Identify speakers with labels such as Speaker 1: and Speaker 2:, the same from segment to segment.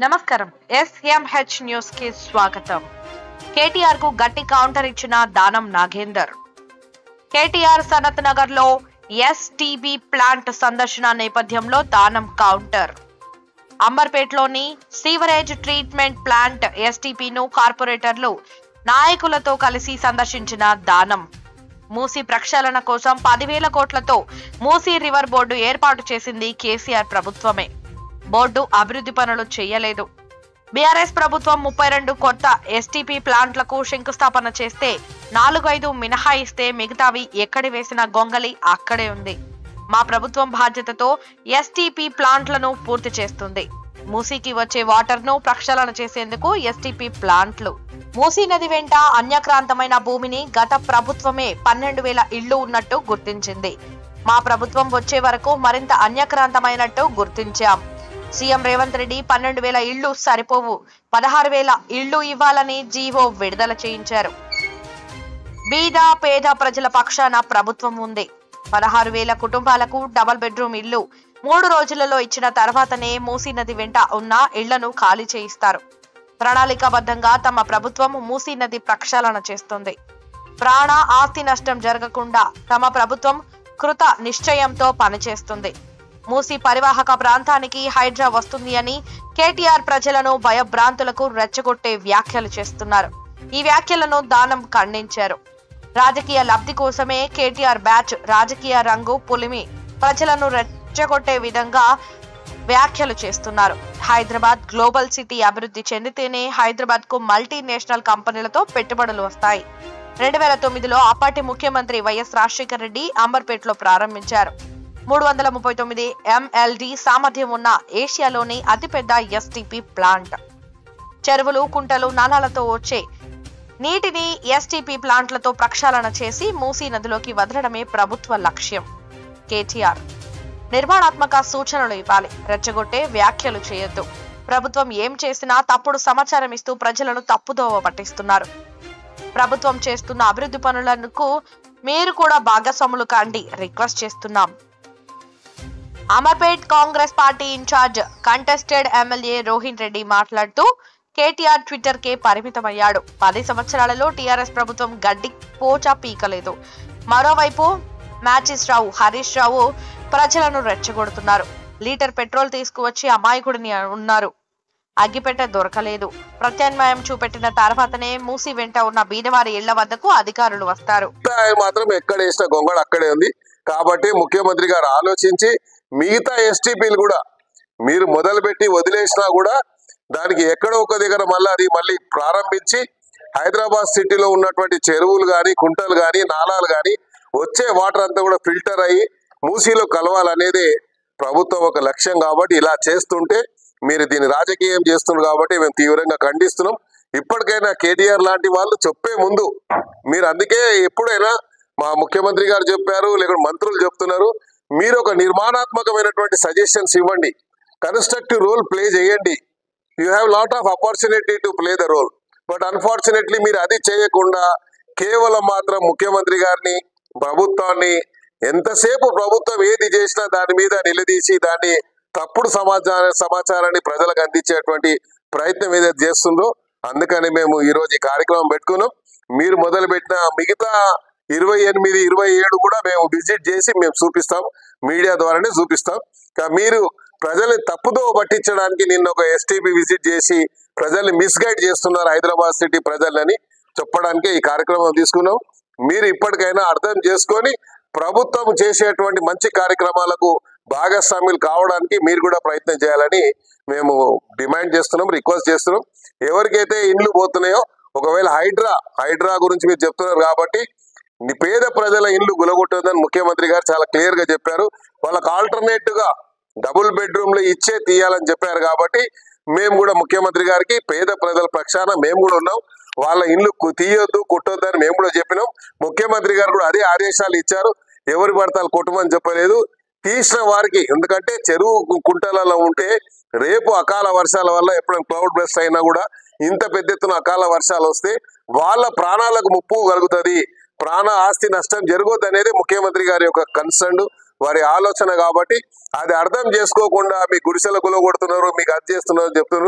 Speaker 1: నమస్కారం SMH news కి స్వాగతం కేటీఆర్ కు గట్టి కౌంటర్ ఇచ్చిన దానం నాగేందర్ కేటీఆర్ సనత్ నగర్ లో ఎస్టీబీ ప్లాంట్ సందర్శన నేపథ్యంలో దానం కౌంటర్ అంబర్పేటలోని సీవరేజ్ ట్రీట్మెంట్ ప్లాంట్ ఎస్టీపీను కార్పొరేటర్లు నాయకులతో కలిసి సందర్శించిన దానం మూసీ ప్రక్షాళన కోసం పదివేల కోట్లతో మూసీ రివర్ బోర్డు ఏర్పాటు చేసింది కేసీఆర్ ప్రభుత్వమే బోర్డు అభివృద్ధి పనులు చేయలేదు బీఆర్ఎస్ ప్రభుత్వం ముప్పై రెండు కొత్త ఎస్టీపీ ప్లాంట్లకు శంకుస్థాపన చేస్తే నాలుగైదు మినహాయిస్తే మిగతావి ఎక్కడి వేసిన గొంగలి అక్కడే ఉంది మా ప్రభుత్వం బాధ్యతతో ఎస్టీపీ ప్లాంట్లను పూర్తి చేస్తుంది మూసీకి వచ్చే వాటర్ ను ప్రక్షాళన చేసేందుకు ఎస్టీపీ ప్లాంట్లు మూసీ నది వెంట అన్యక్రాంతమైన భూమిని గత ప్రభుత్వమే పన్నెండు వేల ఇళ్లు ఉన్నట్టు గుర్తించింది మా ప్రభుత్వం వచ్చే వరకు మరింత అన్యక్రాంతమైనట్టు గుర్తించాం సీఎం రేవంత్ రెడ్డి పన్నెండు వేల ఇళ్లు సరిపోవు పదహారు వేల ఇళ్లు ఇవ్వాలని జీవో విడుదల చేయించారు బీద పేద ప్రజల పక్షాన ప్రభుత్వం ఉంది పదహారు వేల కుటుంబాలకు డబల్ బెడ్రూమ్ ఇల్లు మూడు రోజులలో ఇచ్చిన తర్వాతనే మూసీ నది వెంట ఉన్న ఇళ్లను ఖాళీ చేయిస్తారు ప్రణాళికాబద్ధంగా తమ ప్రభుత్వం మూసీ నది ప్రక్షాళన చేస్తుంది ప్రాణ ఆస్తి నష్టం జరగకుండా తమ ప్రభుత్వం కృత నిశ్చయంతో పనిచేస్తుంది మూసీ పరివాహక ప్రాంతానికి హైడ్రా వస్తుంది అని కేటీఆర్ ప్రజలను భయభ్రాంతులకు రెచ్చగొట్టే వ్యాఖ్యలు చేస్తున్నారు ఈ వ్యాఖ్యలను దానం ఖండించారు రాజకీయ లబ్ధి కోసమే కేటీఆర్ బ్యాచ్ రాజకీయ రంగు పులిమి ప్రజలను రెచ్చగొట్టే విధంగా వ్యాఖ్యలు చేస్తున్నారు హైదరాబాద్ గ్లోబల్ సిటీ అభివృద్ధి చెందితేనే హైదరాబాద్ కు మల్టీనేషనల్ కంపెనీలతో పెట్టుబడులు వస్తాయి రెండు వేల తొమ్మిదిలో అప్పటి ముఖ్యమంత్రి వైఎస్ రాజశేఖర రెడ్డి అంబర్పేటలో ప్రారంభించారు మూడు వందల ముప్పై తొమ్మిది ఎంఎల్డి సామర్థ్యం ఉన్న ఏషియాలోని అతిపెద్ద ఎస్టిపి ప్లాంట్ చెరువులు కుంటలు నాలాలతో వచ్చే నీటిని ఎస్టిపి ప్లాంట్లతో ప్రక్షాళన చేసి మూసీ నదిలోకి వదలడమే ప్రభుత్వ లక్ష్యం కేటీఆర్ నిర్మాణాత్మక సూచనలు ఇవ్వాలి రెచ్చగొట్టే వ్యాఖ్యలు చేయొద్దు ప్రభుత్వం ఏం చేసినా తప్పుడు సమాచారం ఇస్తూ ప్రజలను తప్పుదోవ పట్టిస్తున్నారు ప్రభుత్వం చేస్తున్న అభివృద్ధి పనులకు మీరు కూడా భాగస్వాములు కాండి రిక్వెస్ట్ చేస్తున్నాం Amberpet Congress party in charge contested MLA Rohin Reddy మాట్లాడుతూ కేటీఆర్ ట్విట్టర్ కే పరిమితమయ్యాడు పది సంవత్సరాలలో టీఆర్ఎస్ ప్రభుత్వం గడ్డి పోచా పీకలేదు మరోవైపు మ్యాచిస్ రావు హరీష్ రావు ప్రజలను రెచ్చగొడుతున్నారు లీటర్ పెట్రోల్ తీసుకువచ్చి అమాయకుడిని ఉన్నారు అగ్గిపెట్ట దొరకలేదు ప్రత్యామ్నాయం చూపెట్టిన తర్వాతనే మూసి వెంట ఉన్న బీదవారి ఇళ్ల వద్దకు అధికారులు వస్తారు
Speaker 2: ఆయన మాత్రం ఎక్కడ వేసిన గొంగళ అక్కడే ఉంది కాబట్టి ముఖ్యమంత్రి గారు ఆలోచించి మిగతా ఎస్టీపీలు కూడా మీరు మొదలుపెట్టి వదిలేసినా కూడా దానికి ఎక్కడో ఒక దగ్గర మళ్ళీ అది మళ్ళీ ప్రారంభించి హైదరాబాద్ సిటీలో ఉన్నటువంటి చెరువులు కానీ కుంటలు కానీ నాలాలు కానీ వచ్చే వాటర్ అంతా కూడా ఫిల్టర్ అయ్యి మూసీలో కలవాలనేదే ప్రభుత్వం ఒక లక్ష్యం కాబట్టి ఇలా చేస్తుంటే మీరు దీన్ని రాజకీయం చేస్తున్నారు కాబట్టి మేము తీవ్రంగా ఖండిస్తున్నాం ఇప్పటికైనా కేటీఆర్ లాంటి వాళ్ళు చెప్పే ముందు మీరు అందుకే ఎప్పుడైనా మా ముఖ్యమంత్రి గారు చెప్పారు లేకుంటే మంత్రులు చెప్తున్నారు మీరు ఒక నిర్మాణాత్మకమైనటువంటి సజెషన్స్ ఇవ్వండి కన్స్ట్రక్టివ్ రోల్ ప్లే చేయండి you have lot of opportunity to play the role but unfortunately మీరు అది చేయకుండా కేవలం మాత్రం ముఖ్యమంత్రి గారిని ప్రభుత్వాన్ని ఎంతసేపు ప్రభుత్వం ఏది చేసినా దాని మీద నిలదీసి దాన్ని తప్పుడు సమాచార సమాచారాన్ని ప్రజలకు అందించేటువంటి ప్రయత్నం ఏదైతే చేస్తుందో అందుకని మేము ఈ రోజు ఈ కార్యక్రమం పెట్టుకున్నాం మీరు మొదలు పెట్టిన మిగతా ఇరవై ఎనిమిది ఇరవై ఏడు కూడా మేము విజిట్ చేసి మేము చూపిస్తాం మీడియా ద్వారానే చూపిస్తాం కా మీరు ప్రజల్ని తప్పుదో పట్టించడానికి నిన్న ఒక ఎస్టీపీ విజిట్ చేసి ప్రజల్ని మిస్గైడ్ చేస్తున్నారు హైదరాబాద్ సిటీ ప్రజలని చెప్పడానికి ఈ కార్యక్రమం తీసుకున్నాం మీరు ఇప్పటికైనా అర్థం చేసుకొని ప్రభుత్వం చేసేటువంటి మంచి కార్యక్రమాలకు భాగస్వాములు కావడానికి మీరు కూడా ప్రయత్నం చేయాలని మేము డిమాండ్ చేస్తున్నాం రిక్వెస్ట్ చేస్తున్నాం ఎవరికైతే ఇండ్లు పోతున్నాయో ఒకవేళ హైడ్రా హైడ్రా గురించి మీరు చెప్తున్నారు కాబట్టి ని- పేద ప్రజల ఇండ్లు గులగొట్టదని ముఖ్యమంత్రి గారు చాలా క్లియర్ గా చెప్పారు వాళ్ళకి ఆల్టర్నేట్ గా డబుల్ బెడ్రూమ్లు ఇచ్చే తీయాలని చెప్పారు కాబట్టి మేము కూడా ముఖ్యమంత్రి గారికి పేద ప్రజల పక్షాన మేము కూడా ఉన్నాం వాళ్ళ ఇండ్లు కు- తీయొద్దు కొట్టొద్దు అని మేము కూడా చెప్పినాం ముఖ్యమంత్రి గారు కూడా అదే ఆదేశాలు ఇచ్చారు ఎవరి పడతాలు కొట్టమని చెప్పలేదు తీసిన వారికి ఎందుకంటే చెరువు కు- కుంటలలో ఉంటే రేపు అకాల వర్షాల వల్ల ఎప్పుడైనా క్లౌడ్ బెస్ట్ అయినా కూడా ఇంత పెద్ద ఎత్తున అకాల వర్షాలు వస్తే వాళ్ళ ప్రాణాలకు ముప్పు కలుగుతుంది ప్రాణ ఆస్తి నష్టం జరగొద్దు అనేది ముఖ్యమంత్రి గారి యొక్క కన్సర్న్ వారి ఆలోచన కాబట్టి అది అర్థం చేసుకోకుండా మీ గుడిసెల కొడుతున్నారు మీకు అది చేస్తున్నారు అని చెప్తున్నారు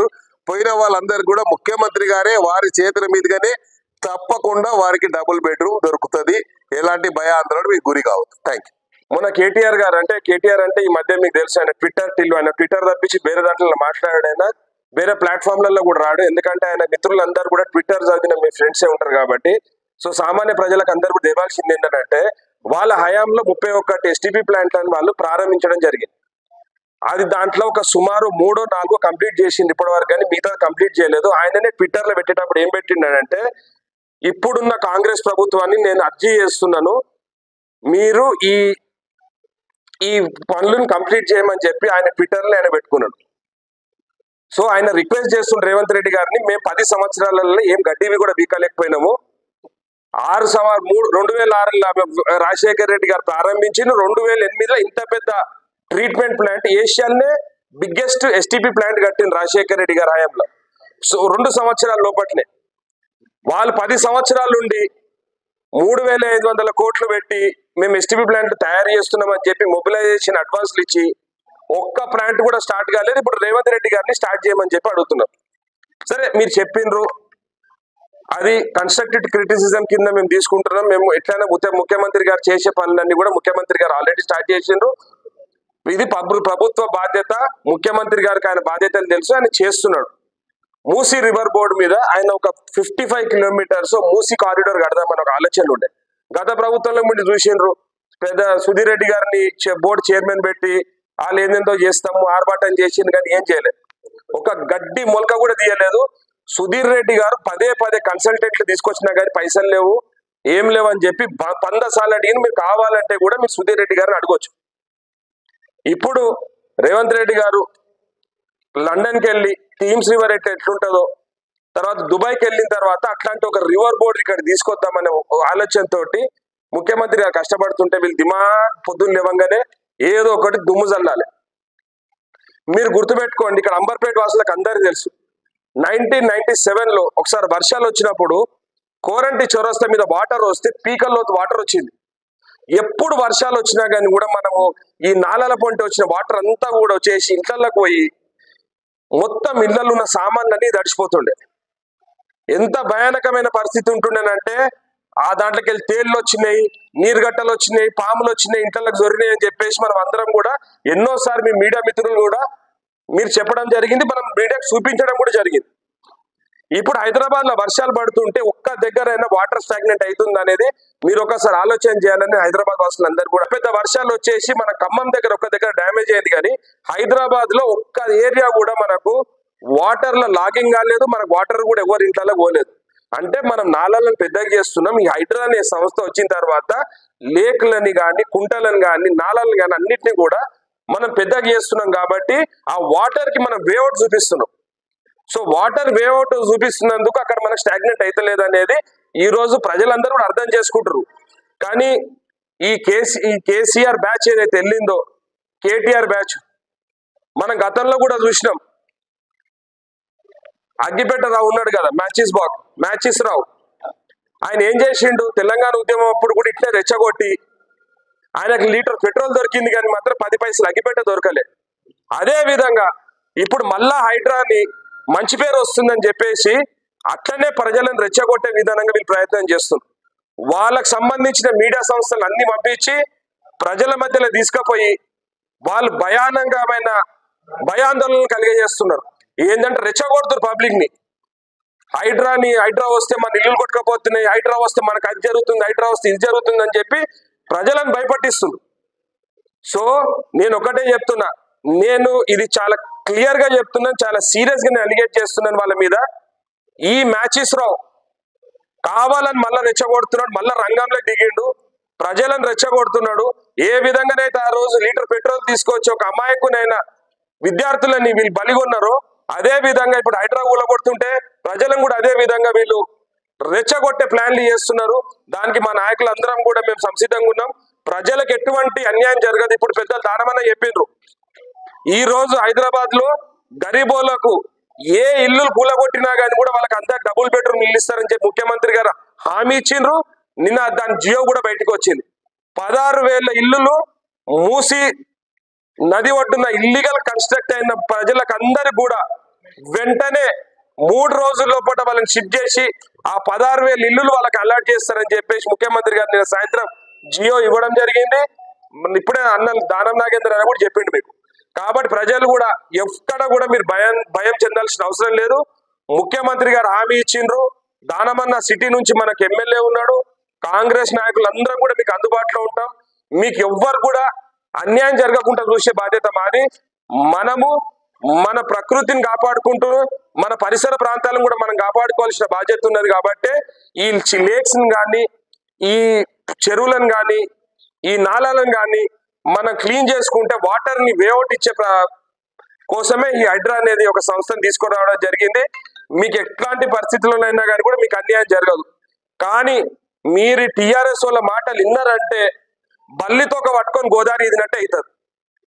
Speaker 2: పోయిన వాళ్ళందరూ కూడా ముఖ్యమంత్రి గారే వారి చేతుల మీదుగానే తప్పకుండా వారికి డబుల్ బెడ్రూమ్ దొరుకుతుంది ఎలాంటి భయాందోళన మీకు గురి కావద్దు థ్యాంక్ యూ
Speaker 3: మన కేటీఆర్ గారు అంటే కేటీఆర్ అంటే ఈ మధ్య మీకు తెలుసు ఆయన ట్విట్టర్ టిల్లు ఆయన ట్విట్టర్ తప్పించి వేరే దాంట్లో మాట్లాడాడైనా వేరే ప్లాట్ఫామ్లలో కూడా రాడు ఎందుకంటే ఆయన మిత్రులందరూ కూడా ట్విట్టర్ చదివిన మీ ఫ్రెండ్సే ఉంటారు కాబట్టి సో సామాన్య ప్రజలకు అందరూ కూడా తెలవాల్సింది ఏంటంటే వాళ్ళ హయాంలో ముప్పై ఒక్కటి ఎస్టీపీ ప్లాంట్లను వాళ్ళు ప్రారంభించడం జరిగింది అది దాంట్లో ఒక సుమారు మూడో నాలుగో కంప్లీట్ చేసింది ఇప్పటి వరకు కానీ మిగతా కంప్లీట్ చేయలేదు ఆయననే ట్విట్టర్ లో పెట్టేటప్పుడు ఏం పెట్టిండాడంటే ఇప్పుడున్న కాంగ్రెస్ ప్రభుత్వాన్ని నేను అర్జీ చేస్తున్నాను మీరు ఈ ఈ పనులను కంప్లీట్ చేయమని చెప్పి ఆయన ట్విట్టర్ లో ఆయన పెట్టుకున్నాడు సో ఆయన రిక్వెస్ట్ చేస్తున్న రేవంత్ రెడ్డి గారిని మేము పది సంవత్సరాలలో ఏం గడ్డివి కూడా బీకలేకపోయినాము ఆరు సంవ మూడు రెండు వేల ఆరులో రాజశేఖర్ రెడ్డి గారు ప్రారంభించిన రెండు వేల ఎనిమిదిలో ఇంత పెద్ద ట్రీట్మెంట్ ప్లాంట్ ఏషియానే బిగ్గెస్ట్ ఎస్టీపీ ప్లాంట్ కట్టిన రాజశేఖర్ రెడ్డి గారి హయాంలో సో రెండు సంవత్సరాల లోపట్నే వాళ్ళు పది సంవత్సరాల నుండి మూడు వేల ఐదు వందల కోట్లు పెట్టి మేము ఎస్టీపీ ప్లాంట్ తయారు చేస్తున్నామని చెప్పి మొబిలైజేషన్ అడ్వాన్స్లు ఇచ్చి ఒక్క ప్లాంట్ కూడా స్టార్ట్ కాలేదు ఇప్పుడు రేవంత్ రెడ్డి గారిని స్టార్ట్ చేయమని చెప్పి అడుగుతున్నాం సరే మీరు చెప్పిండ్రు అది కన్స్ట్రక్టెడ్ క్రిటిసిజం కింద మేము తీసుకుంటున్నాం మేము ఎట్లయినా ముఖ్య- ముఖ్యమంత్రి గారు చేసే పనులన్నీ కూడా ముఖ్యమంత్రి గారు ఆల్రెడీ స్టార్ట్ చేసిండ్రు ఇది పబ్- ప్రభుత్వ బాధ్యత ముఖ్యమంత్రి గారికి ఆయన బాధ్యతలు తెలుసు ఆయన చేస్తున్నాడు మూసీ రివర్ బోర్డు మీద ఆయన ఒక fifty five kilometres Musi corridor కడదామని ఒక ఆలోచన ఉండే గత ప్రభుత్వంలో మీరు చూసిండ్రు పెద్ద సుధీర్ రెడ్డి గారిని చే- బోర్డు చైర్మన్ పెట్టి వాళ్ళు ఏందేందో చేస్తాము ఆర్భాటం చేసింది కానీ ఏం చేయలేదు ఒక గడ్డి మొలక కూడా తీయలేదు సుధీర్ రెడ్డి గారు పదే పదే కన్సల్టెంట్లు తీసుకొచ్చినా కానీ పైసలు లేవు ఏం లేవు అని చెప్పి ప- వంద సార్లు అడిగిన మీరు కావాలంటే కూడా మీరు సుధీర్ రెడ్డి గారిని అడగొచ్చు ఇప్పుడు రేవంత్ రెడ్డి గారు లండన్కి వెళ్ళి టీమ్స్ రివర్ ఎట్లా ఎట్లుంటుందో తర్వాత దుబాయ్కి వెళ్ళిన తర్వాత అట్లాంటి ఒక రివర్ బోర్డు ఇక్కడ తీసుకొద్దామనే ఒక ఆలోచనతోటి ముఖ్యమంత్రి గారు కష్టపడుతుంటే వీళ్ళు దిమాగ్ పొద్దున్న లేవంగానే ఏదో ఒకటి దుమ్ము చల్లాలి మీరు గుర్తుపెట్టుకోండి ఇక్కడ అంబర్పేట వాసులకు అందరికీ తెలుసు నైన్టీన్ నైన్టీ సెవెన్ లో ఒకసారి వర్షాలు వచ్చినప్పుడు కోరంటి చౌరస్తా మీద వాటర్ వస్తే పీకల్లో వాటర్ వచ్చింది ఎప్పుడు వర్షాలు వచ్చినా కానీ కూడా మనము ఈ నాలల పొంటి వచ్చిన వాటర్ అంతా కూడా వచ్చేసి ఇంట్లలోకి పోయి మొత్తం ఇళ్లలో ఉన్న సామాన్లన్నీ తడిచిపోతుండే ఎంత భయానకమైన పరిస్థితి ఉంటుండేనంటే ఆ దాంట్లోకి వెళ్ళి తేళ్ళు వచ్చినాయి నీరుగట్టలు వచ్చినాయి పాములు వచ్చినాయి ఇంట్లోకి జొరినాయి అని చెప్పేసి మనం అందరం కూడా ఎన్నోసార్లు మీ మీడియా మిత్రులు కూడా మీరు చెప్పడం జరిగింది మనం మీడియాకు చూపించడం కూడా జరిగింది ఇప్పుడు హైదరాబాద్ లో వర్షాలు పడుతుంటే ఒక్క దగ్గరైనా వాటర్ స్టాగ్నెంట్ అవుతుంది అనేది మీరు ఒకసారి ఆలోచన చేయాలని హైదరాబాద్ వాసులు అందరూ కూడా పెద్ద వర్షాలు వచ్చేసి మన ఖమ్మం దగ్గర ఒక్క దగ్గర డ్యామేజ్ అయింది కానీ హైదరాబాద్ లో ఒక్క ఏరియా కూడా మనకు వాటర్ లో లాగింగ్ కాలేదు మనకు వాటర్ కూడా ఎవరి ఇంట్లో పోలేదు అంటే మనం నాళాలను పెద్దగా చేస్తున్నాం ఈ హైడ్రా అనే సంస్థ వచ్చిన తర్వాత లేక్లని కానీ కుంటలను కానీ నాళాలను కానీ అన్నిటిని కూడా మనం పెద్దగా చేస్తున్నాం కాబట్టి ఆ వాటర్ కి మనం వేఅవుట్ చూపిస్తున్నాం సో వాటర్ వేఅవుట్ చూపిస్తున్నందుకు అక్కడ మనకు స్టాగ్నెంట్ అయితలేదు అనేది ఈ రోజు ప్రజలందరూ కూడా అర్థం చేసుకుంటారు కానీ ఈ కేసీ ఈ కేసీఆర్ బ్యాచ్ ఏదైతే వెళ్ళిందో కేటీఆర్ బ్యాచ్ మనం గతంలో కూడా చూసినాం అగ్గిపేట రావు ఉన్నాడు కదా మ్యాచెస్ బాక్ మ్యాచెస్ రావు ఆయన ఏం చేసిండు తెలంగాణ ఉద్యమం అప్పుడు కూడా ఇట్లే రెచ్చగొట్టి ఆయనకు లీటర్ పెట్రోల్ దొరికింది కానీ మాత్రం పది పైసలు అగ్గిపేట దొరకలే అదే విధంగా ఇప్పుడు మళ్ళా హైడ్రాని మంచి పేరు వస్తుందని చెప్పేసి అట్లనే ప్రజలను రెచ్చగొట్టే విధానంగా వీళ్ళు ప్రయత్నం చేస్తున్నారు వాళ్ళకు సంబంధించిన మీడియా సంస్థలు అన్ని పంపించి ప్రజల మధ్యలో తీసుకుపోయి వాళ్ళు భయానకమైన భయాందోళనలు కలిగజేస్తున్నారు ఏంటంటే రెచ్చగొడుతున్నారు పబ్లిక్ ని హైడ్రాని హైడ్రా వస్తే మన ఇల్లు కొట్టుకపోతున్నాయి హైడ్రా వస్తే మనకు అది జరుగుతుంది హైడ్రా వస్తే ఇది జరుగుతుంది అని చెప్పి ప్రజలను భయపట్టిస్తుంది సో నేను ఒకటే చెప్తున్నా నేను ఇది చాలా క్లియర్ గా చెప్తున్నాను చాలా సీరియస్ గా నేను అలిగేట్ చేస్తున్నాను వాళ్ళ మీద ఈ మ్యాచెస్ రావు కావాలని మళ్ళా రెచ్చగొడుతున్నాడు మళ్ళా రంగంలో దిగిండు ప్రజలను రెచ్చగొడుతున్నాడు ఏ విధంగానైతే ఆ రోజు లీటర్ పెట్రోల్ తీసుకొచ్చి ఒక అమాయకునైనా విద్యార్థులని వీళ్ళు బలిగొన్నారో అదే విధంగా ఇప్పుడు హైడ్రా కూలగొడుతుంటే ప్రజలను కూడా అదే విధంగా వీళ్ళు రెచ్చగొట్టే ప్లాన్లు చేస్తున్నారు దానికి మా నాయకులు అందరం కూడా మేము సంసిద్ధంగా ఉన్నాం ప్రజలకు ఎటువంటి అన్యాయం జరగదు ఇప్పుడు పెద్ద దానమన్న చెప్పిండ్రు ఈ రోజు హైదరాబాద్ లో గరీబోలకు ఏ ఇల్లు కూలగొట్టినా గానీ కూడా వాళ్ళకి అంతా డబుల్ బెడ్రూమ్ ఇల్లు ఇస్తారని చెప్పి ముఖ్యమంత్రి గారు హామీ ఇచ్చిండ్రు నిన్న దాని జియో కూడా బయటకు వచ్చింది పదహారు వేల ఇల్లులు మూసి నది ఒడ్డున ఇల్లీగల్ కన్స్ట్రక్ట్ అయిన ప్రజలకు అందరికి కూడా వెంటనే మూడు రోజుల లోపల వాళ్ళని షిఫ్ట్ చేసి ఆ పదహారు వేల ఇల్లులు వాళ్ళకి అలాట్ చేస్తారని చెప్పేసి ముఖ్యమంత్రి గారు నిన్న సాయంత్రం జియో ఇవ్వడం జరిగింది మన ఇప్పుడే అన్న దానం నాగేంద్ర అని కూడా చెప్పిండు మీకు కాబట్టి ప్రజలు కూడా ఎక్కడ కూడా మీరు భయం భయం చెందాల్సిన అవసరం లేదు ముఖ్యమంత్రి గారు హామీ ఇచ్చిండ్రు దానమన్న సిటీ నుంచి మనకు ఎమ్మెల్యే ఉన్నాడు కాంగ్రెస్ నాయకులందరం కూడా మీకు అందుబాటులో ఉంటాం మీకు ఎవ్వరు కూడా అన్యాయం జరగకుండా చూసే బాధ్యత మాది మనము మన ప్రకృతిని కాపాడుకుంటూ మన పరిసర ప్రాంతాలను కూడా మనం కాపాడుకోవాల్సిన బాధ్యత ఉన్నది కాబట్టి ఈ లేక్స్ కానీ ఈ చెరువులను కానీ ఈ నాళాలను కానీ మనం క్లీన్ చేసుకుంటే వాటర్ ని వేఅవుట్ ఇచ్చే ప్ర- కోసమే ఈ హైడ్రా అనేది ఒక సంస్థను తీసుకురావడం జరిగింది మీకు ఎట్లాంటి పరిస్థితుల్లోనైనా కానీ కూడా మీకు అన్యాయం జరగదు కానీ మీరు టిఆర్ఎస్ వాళ్ళ మాటలు విన్నారంటే బల్లితో ఒక పట్టుకొని గోదావరి ఇదినట్టే అవుతుంది